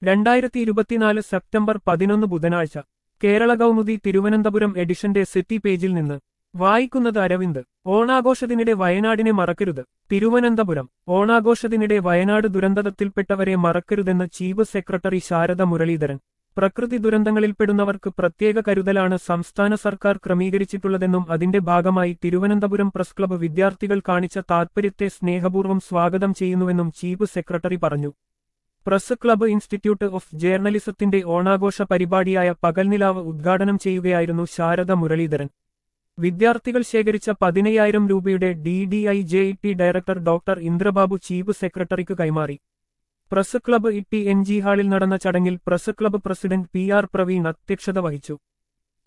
രണ്ടായിരത്തി ഇരുപത്തിനാല് സെപ്റ്റംബർ പതിനൊന്ന് ബുധനാഴ്ച കേരള കൗമുദി തിരുവനന്തപുരം എഡിഷന്റെ സിറ്റി പേജിൽ നിന്ന് വായിക്കുന്നത് അരവിന്ദ് ഓണാഘോഷത്തിനിടെ വയനാടിനെ മറക്കരുത് തിരുവനന്തപുരം ഓണാഘോഷത്തിനിടെ വയനാട് ദുരന്തത്തിൽപ്പെട്ടവരെ മറക്കരുതെന്ന് ചീഫ് സെക്രട്ടറി ശാരദ മുരളീധരൻ പ്രകൃതി ദുരന്തങ്ങളിൽപ്പെടുന്നവർക്ക് പ്രത്യേക കരുതലാണ് സംസ്ഥാന സർക്കാർ ക്രമീകരിച്ചിട്ടുള്ളതെന്നും അതിന്റെ ഭാഗമായി തിരുവനന്തപുരം പ്രസ് ക്ലബ്ബ് വിദ്യാർത്ഥികൾ കാണിച്ച താൽപര്യത്തെ സ്നേഹപൂർവ്വം സ്വാഗതം ചെയ്യുന്നുവെന്നും ചീഫ് സെക്രട്ടറി പറഞ്ഞു പ്രസ് ക്ലബ്ബ് ഇൻസ്റ്റിറ്റ്യൂട്ട് ഓഫ് ജേർണലിസത്തിന്റെ ഓണാഘോഷ പരിപാടിയായ പകൽനിലാവ് ഉദ്ഘാടനം ചെയ്യുകയായിരുന്നു ശാരദ മുരളീധരൻ വിദ്യാർത്ഥികൾ ശേഖരിച്ച പതിനയ്യായിരം രൂപയുടെ D D I J T director doctor Indrababu chief സെക്രട്ടറിക്ക് കൈമാറി press club E T N G ഹാളിൽ നടന്ന ചടങ്ങിൽ press club president P R Praveen അധ്യക്ഷത വഹിച്ചു